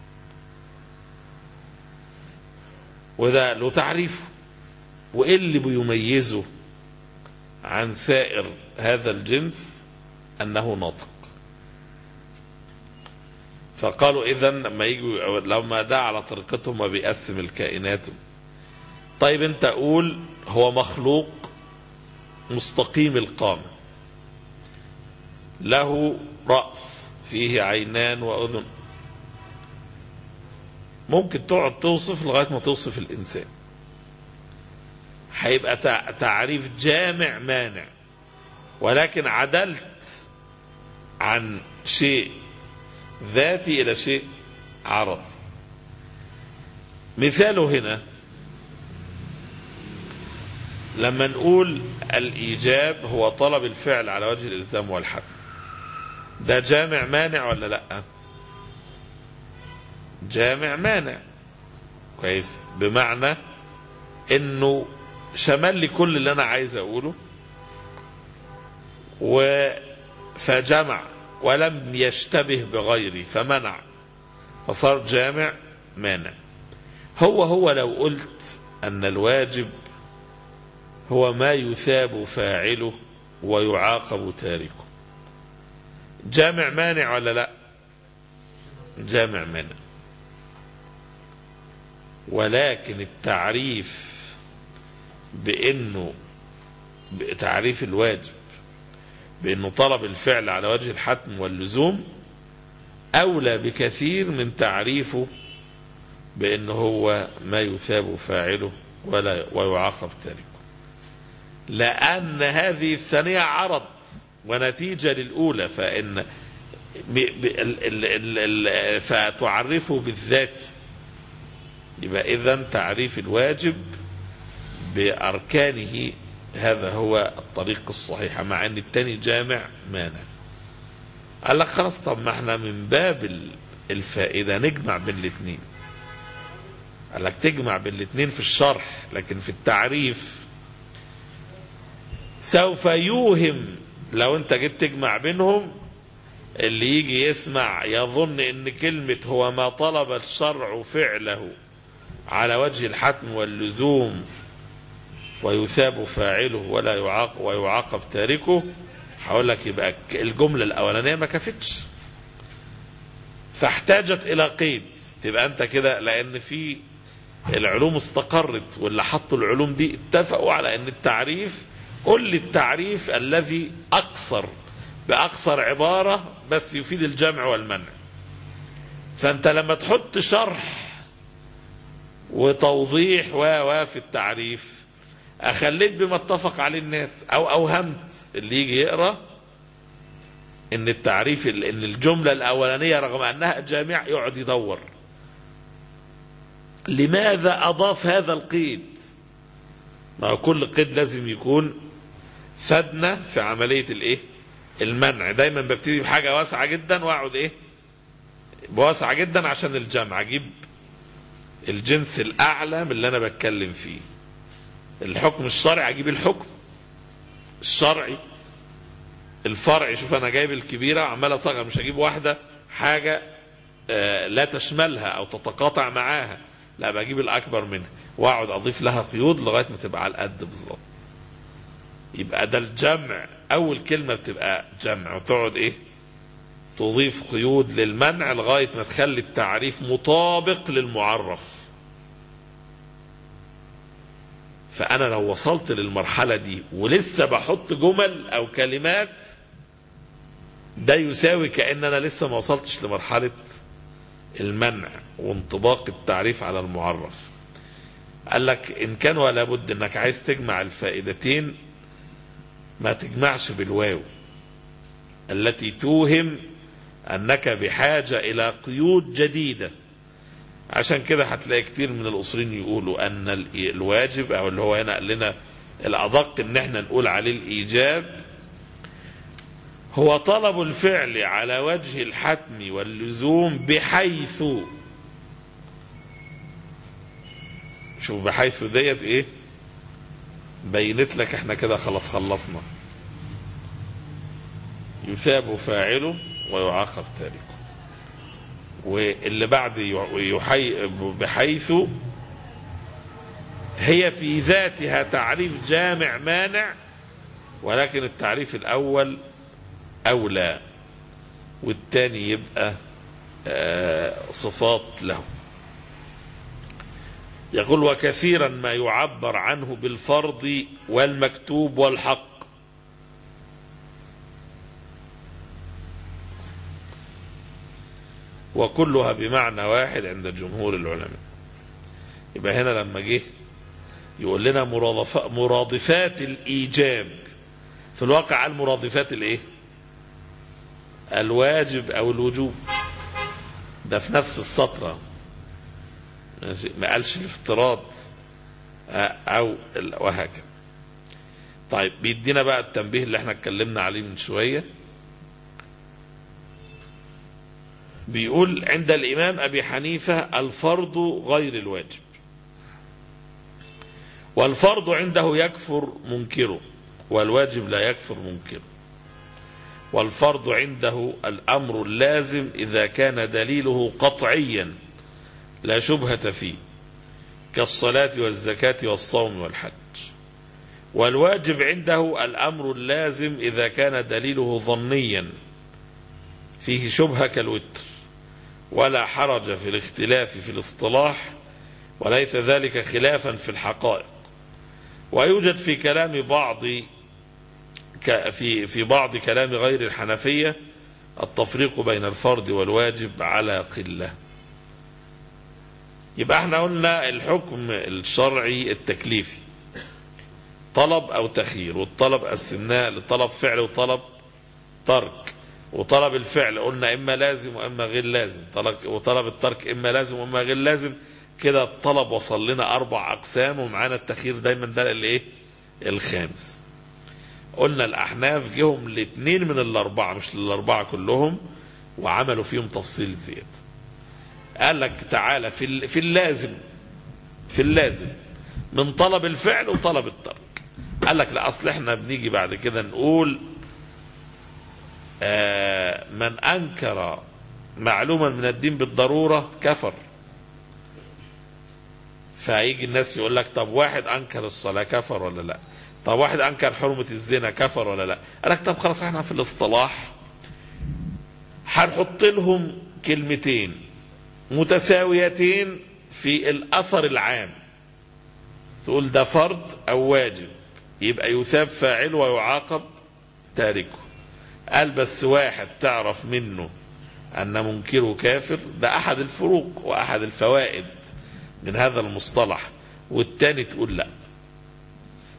وده له تعريفه وايه اللي بيميزه عن سائر هذا الجنس انه ناطق فقالوا اذا لما يجوا لما ده على طريقتهم وبيقسم الكائنات طيب انت قول هو مخلوق مستقيم القامة له رأس فيه عينان وأذن ممكن تقعد توصف لغاية ما توصف الإنسان هيبقى تعريف جامع مانع ولكن عدلت عن شيء ذاتي إلى شيء عرضي مثاله هنا لما نقول الإيجاب هو طلب الفعل على وجه الإلزام والحتم ده جامع مانع ولا لا جامع مانع كويس بمعنى انه شمل لي كل اللي انا عايز اقوله و فجمع ولم يشتبه بغيري فمنع فصار جامع مانع هو هو لو قلت ان الواجب هو ما يثاب فاعله ويعاقب تاركه جامع مانع ولا لا جامع مانع ولكن التعريف بانه تعريف الواجب بانه طلب الفعل على وجه الحتم واللزوم اولى بكثير من تعريفه بانه هو ما يثاب فاعله ولا ويعاقب تاركه لأن هذه الثانية عرض ونتيجة للأولى فإن فتعرفه بالذات يبقى إذا تعريف الواجب بأركانه هذا هو الطريق الصحيح مع أن الثاني جامع مانع قال لك خلاص طب ما احنا من باب الفائدة نجمع بين الاثنين قال لك تجمع بين الاثنين في الشرح لكن في التعريف سوف يوهم لو انت جيت تجمع بينهم اللي يجي يسمع يظن ان كلمة هو ما طلب الشرع فعله على وجه الحتم واللزوم ويثاب فاعله ولا يعاقب ويعاقب تاركه هقول لك يبقى الجملة الأولانية ما كفتش فاحتاجت إلى قيد تبقى أنت كده لأن في العلوم استقرت واللي حطوا العلوم دي اتفقوا على أن التعريف قل لي التعريف الذي أقصر بأقصر عبارة بس يفيد الجمع والمنع فأنت لما تحط شرح وتوضيح و في التعريف اخليت بما اتفق عليه الناس او اوهمت اللي يجي يقرا ان التعريف ان الجمله الاولانيه رغم انها جامع يقعد يدور لماذا اضاف هذا القيد ما هو كل قيد لازم يكون فادنا في عمليه الايه المنع دايما ببتدي بحاجه واسعه جدا واقعد ايه بواسعه جدا عشان الجمع اجيب الجنس الاعلى من اللي انا بتكلم فيه الحكم الشرعي اجيب الحكم الشرعي الفرعي شوف انا جايب الكبيره وعمال اصغر مش هجيب واحده حاجه آه، لا تشملها او تتقاطع معاها لا بجيب الاكبر منها واقعد اضيف لها قيود لغايه ما تبقى على القد بالظبط يبقى ده الجمع اول كلمه بتبقى جمع وتقعد ايه تضيف قيود للمنع لغايه ما تخلي التعريف مطابق للمعرف فانا لو وصلت للمرحله دي ولسه بحط جمل او كلمات ده يساوي كان انا لسه ما وصلتش لمرحله المنع وانطباق التعريف على المعرف قال لك ان كان ولا بد انك عايز تجمع الفائدتين ما تجمعش بالواو التي توهم انك بحاجه الى قيود جديده عشان كده هتلاقي كتير من الاصوليين يقولوا ان ال- الواجب او اللي هو هنا قال لنا الادق ان احنا نقول عليه الايجاب هو طلب الفعل على وجه الحتم واللزوم بحيث شوف بحيث ديت ايه بينت لك احنا كده خلاص خلصنا يثاب فاعله ويعاقب تاركه واللي بعد يحي بحيث هي في ذاتها تعريف جامع مانع ولكن التعريف الأول أولى والثاني يبقى آه، صفات له يقول وكثيرا ما يعبر عنه بالفرض والمكتوب والحق وكلها بمعنى واحد عند جمهور العلماء يبقى هنا لما جه يقول لنا مرادف- مرادفات الإيجاب في الواقع المرادفات الايه الواجب او الوجوب ده في نفس السطرة ماشي؟ ما قالش الافتراض آه، او ال- وهكذا طيب بيدينا بقى التنبيه اللي احنا اتكلمنا عليه من شوية بيقول عند الإمام أبي حنيفة الفرض غير الواجب والفرض عنده يكفر منكره والواجب لا يكفر منكره والفرض عنده الأمر اللازم إذا كان دليله قطعيا لا شبهة فيه كالصلاة والزكاة والصوم والحج والواجب عنده الأمر اللازم إذا كان دليله ظنيا فيه شبهة كالوتر ولا حرج في الاختلاف في الاصطلاح وليس ذلك خلافا في الحقائق ويوجد في كلام بعض ك- في في بعض كلام غير الحنفية التفريق بين الفرض والواجب على قلة يبقى احنا قلنا الحكم الشرعي التكليفي طلب او تخيير والطلب قسمناه لطلب فعل وطلب ترك وطلب الفعل قلنا اما لازم واما غير لازم طلب- وطلب الترك اما لازم واما غير لازم كده الطلب وصل لنا اربع اقسام ومعانا التخيير دايما ده الايه الخامس قلنا الاحناف جهم الاثنين من الاربعه مش الاربعه كلهم وعملوا فيهم تفصيل زياده قال لك تعالى في ال- في اللازم في اللازم من طلب الفعل وطلب الترك قال لك لا اصل احنا بنيجي بعد كده نقول آه، من انكر معلوما من الدين بالضروره كفر فهيجي الناس يقول لك طب واحد انكر الصلاه كفر ولا لا طب واحد انكر حرمه الزنا كفر ولا لا قال لك طب خلاص احنا في الاصطلاح هنحط لهم كلمتين متساويتين في الاثر العام تقول ده فرض او واجب يبقى يثاب فاعله ويعاقب تاركه قال بس واحد تعرف منه ان منكره كافر ده احد الفروق واحد الفوائد من هذا المصطلح والتاني تقول لا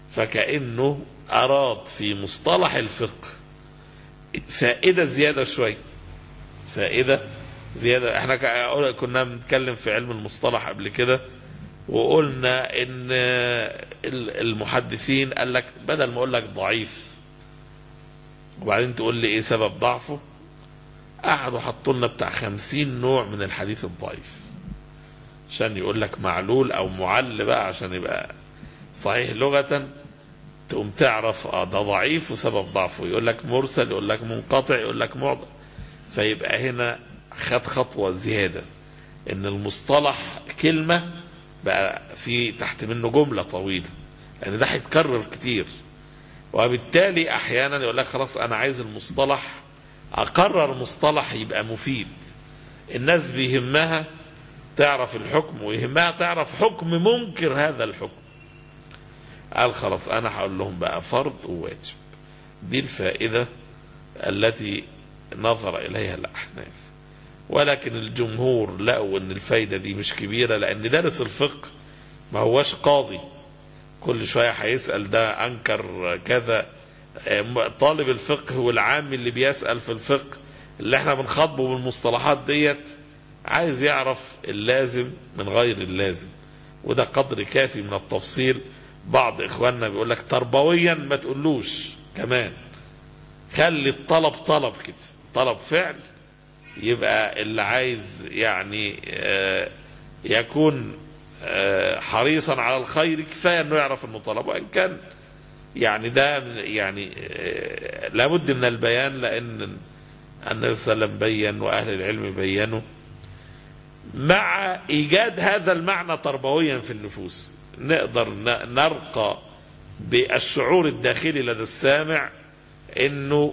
فكأنه أراد في مصطلح الفقه فائدة زيادة شوية فائدة زيادة احنا ك- كنا بنتكلم في علم المصطلح قبل كده وقلنا ان ال- المحدثين قال لك بدل ما اقول لك ضعيف وبعدين تقول لي ايه سبب ضعفه قعدوا حطوا لنا بتاع خمسين نوع من الحديث الضعيف عشان يقول لك معلول او معل بقى عشان يبقى صحيح لغة تقوم تعرف اه ده ضعيف وسبب ضعفه يقول لك مرسل يقول لك منقطع يقول لك معضل فيبقى هنا خد خطوة زيادة ان المصطلح كلمة بقى في تحت منه جملة طويلة لان ده هيتكرر كتير وبالتالي احيانا يقول لك خلاص انا عايز المصطلح اقرر مصطلح يبقى مفيد الناس بيهمها تعرف الحكم ويهمها تعرف حكم منكر هذا الحكم قال خلاص انا هقول لهم بقى فرض وواجب دي الفائدة التي نظر اليها الاحناف ولكن الجمهور لقوا ان الفايدة دي مش كبيرة لان دارس الفقه ما هوش قاضي كل شوية هيسأل ده انكر كذا طالب الفقه والعام اللي بيسأل في الفقه اللي احنا بنخاطبه بالمصطلحات ديت عايز يعرف اللازم من غير اللازم وده قدر كافي من التفصيل بعض اخواننا بيقول لك تربويا ما تقولوش كمان خلي الطلب طلب كده طلب فعل يبقى اللي عايز يعني آه يكون آه حريصا على الخير كفايه انه يعرف انه طلب وان كان يعني ده يعني آه لابد من البيان لان النبي صلى الله عليه وسلم بين واهل العلم بينوا مع ايجاد هذا المعنى تربويا في النفوس نقدر نرقى بالشعور الداخلي لدى السامع انه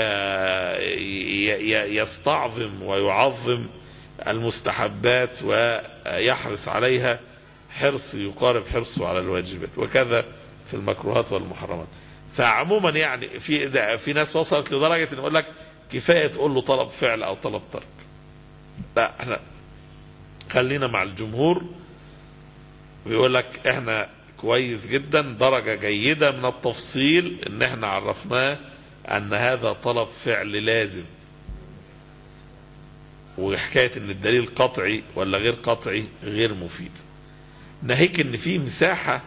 يستعظم ويعظم المستحبات ويحرص عليها حرص يقارب حرصه على الواجبات وكذا في المكروهات والمحرمات فعموما يعني في في ناس وصلت لدرجه ان يقول لك كفايه تقول له طلب فعل او طلب ترك لا احنا خلينا مع الجمهور بيقول لك احنا كويس جدا درجة جيدة من التفصيل ان احنا عرفناه ان هذا طلب فعل لازم وحكاية ان الدليل قطعي ولا غير قطعي غير مفيد ناهيك ان في مساحة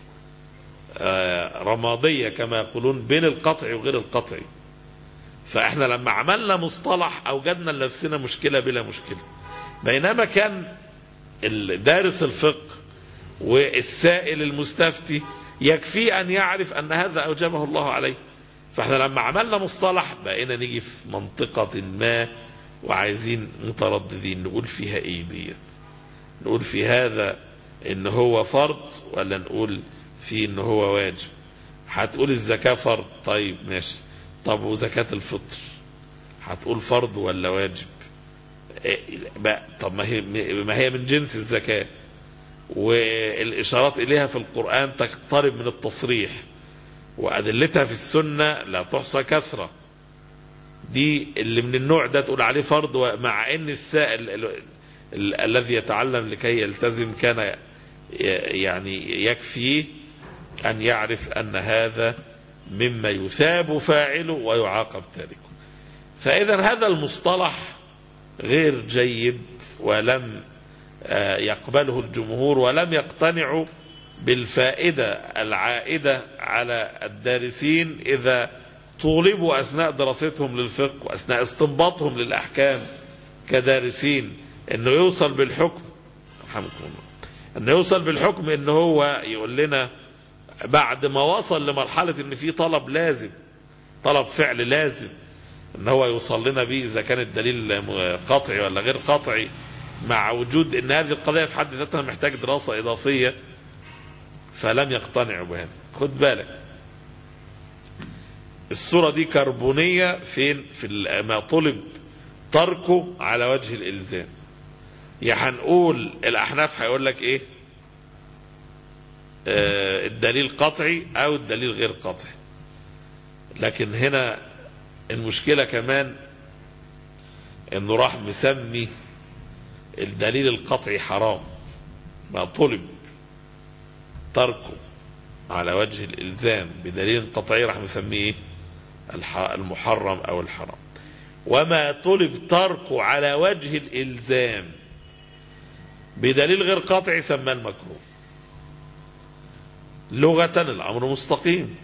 رمادية كما يقولون بين القطعي وغير القطعي فاحنا لما عملنا مصطلح اوجدنا لنفسنا مشكلة بلا مشكلة بينما كان دارس الفقه والسائل المستفتي يكفي أن يعرف أن هذا أوجبه الله عليه فاحنا لما عملنا مصطلح بقينا نيجي في منطقة ما وعايزين مترددين نقول فيها ايه ديت نقول في هذا ان هو فرض ولا نقول في ان هو واجب هتقول الزكاة فرض طيب ماشي طب وزكاة الفطر هتقول فرض ولا واجب إيه بقى طب ما هي ما هي من جنس الزكاه والإشارات إليها في القرآن تقترب من التصريح وأدلتها في السنة لا تحصى كثرة دي اللي من النوع ده تقول عليه فرض مع أن السائل ال ال الذي يتعلم لكي يلتزم كان يعني يكفي أن يعرف أن هذا مما يثاب فاعله ويعاقب تاركه فإذا هذا المصطلح غير جيد ولم يقبله الجمهور ولم يقتنعوا بالفائدة العائدة على الدارسين إذا طولبوا أثناء دراستهم للفقه وأثناء استنباطهم للأحكام كدارسين أنه يوصل بالحكم رحمكم الله أنه يوصل بالحكم أنه هو يقول لنا بعد ما وصل لمرحلة أن في طلب لازم طلب فعل لازم أن هو يوصل لنا به إذا كان الدليل قطعي ولا غير قطعي مع وجود ان هذه القضيه في حد ذاتها محتاج دراسه اضافيه فلم يقتنعوا بهذا خد بالك الصوره دي كربونيه فين في ما طلب تركه على وجه الالزام يا هنقول الاحناف هيقول لك ايه آه الدليل قطعي او الدليل غير قطعي لكن هنا المشكله كمان انه راح مسمي الدليل القطعي حرام ما طلب تركه على وجه الإلزام بدليل قطعي راح نسميه إيه؟ الح- المحرم أو الحرام وما طلب تركه على وجه الإلزام بدليل غير قاطع سماه المكروه لغة الأمر مستقيم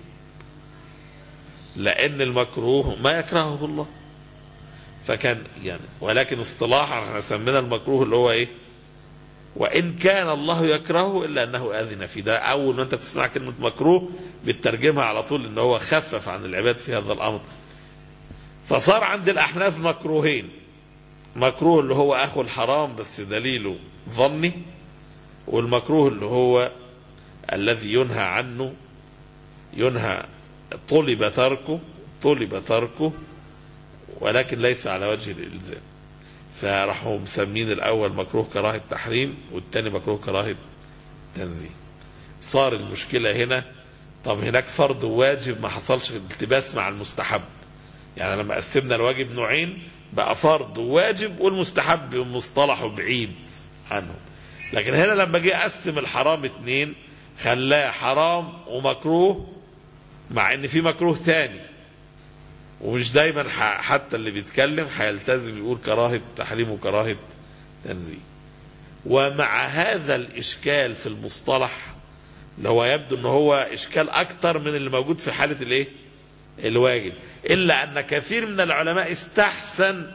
لأن المكروه ما يكرهه الله فكان يعني ولكن اصطلاحا احنا سمينا المكروه اللي هو ايه وإن كان الله يكرهه إلا أنه آذن فيه ده أول ما أنت بتسمع كلمة مكروه بتترجمها على طول إن هو خفف عن العباد في هذا الأمر فصار عند الأحناف مكروهين مكروه اللي هو أخو الحرام بس دليله ظني والمكروه اللي هو الذي ينهى عنه ينهى طلب تركه طلب تركه ولكن ليس على وجه الإلزام فراحوا مسمين الأول مكروه كراهة تحريم والتاني مكروه كراهة تنزيه صار المشكلة هنا طب هناك فرض وواجب ما حصلش التباس مع المستحب يعني لما قسمنا الواجب نوعين بقى فرض وواجب والمستحب مصطلحه بعيد عنه لكن هنا لما جه قسم الحرام اتنين خلاه حرام ومكروه مع ان في مكروه تاني ومش دايما ح- حتى اللي بيتكلم هيلتزم يقول كراهة تحريم وكراهة تنزيه ومع هذا الإشكال في المصطلح اللي هو يبدو ان هو إشكال أكتر من اللي موجود في حالة الايه الواجب إلا أن كثير من العلماء استحسن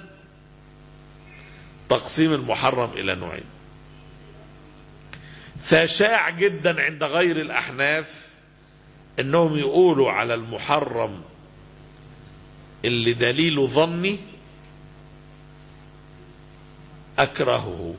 تقسيم المحرم إلى نوعين فشاع جدا عند غير الأحناف انهم يقولوا على المحرم اللي دليله ظني اكرهه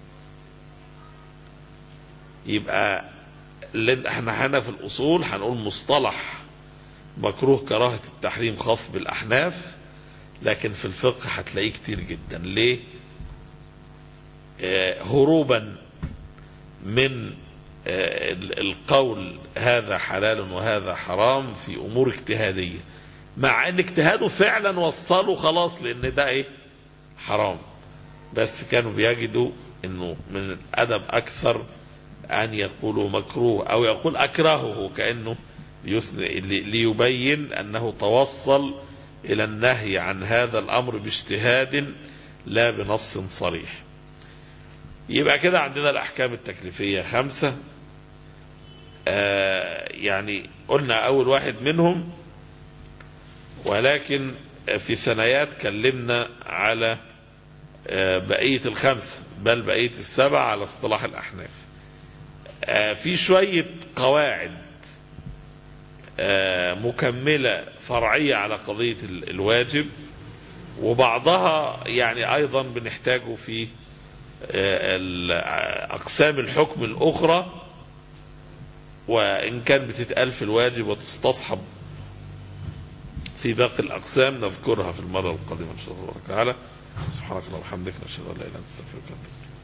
يبقى اللي احنا هنا في الاصول هنقول مصطلح مكروه كراهة التحريم خاص بالاحناف لكن في الفقه هتلاقيه كتير جدا ليه آه، هروبا من آه، ال- القول هذا حلال وهذا حرام في امور اجتهاديه مع ان اجتهاده فعلا وصله خلاص لان ده ايه حرام بس كانوا بيجدوا انه من الادب اكثر ان يقولوا مكروه او يقول اكرهه كانه يسن- لي- ليبين انه توصل الى النهي عن هذا الامر باجتهاد لا بنص صريح يبقى كده عندنا الأحكام التكليفية خمسة آه يعني قلنا أول واحد منهم ولكن في ثنايات كلمنا على آه بقية الخمسة بل بقية السبع على اصطلاح الأحناف آه في شوية قواعد آه مكملة فرعية على قضية ال- الواجب وبعضها يعني أيضا بنحتاجه في ال- أقسام الحكم الأخرى وإن كان بتتقال في الواجب وتستصحب في باقي الأقسام نذكرها في المرة القادمة إن شاء الله تعالى سبحانك اللهم وبحمدك نشهد أن لا إله إلا أنت نستغفرك ونتوب إليك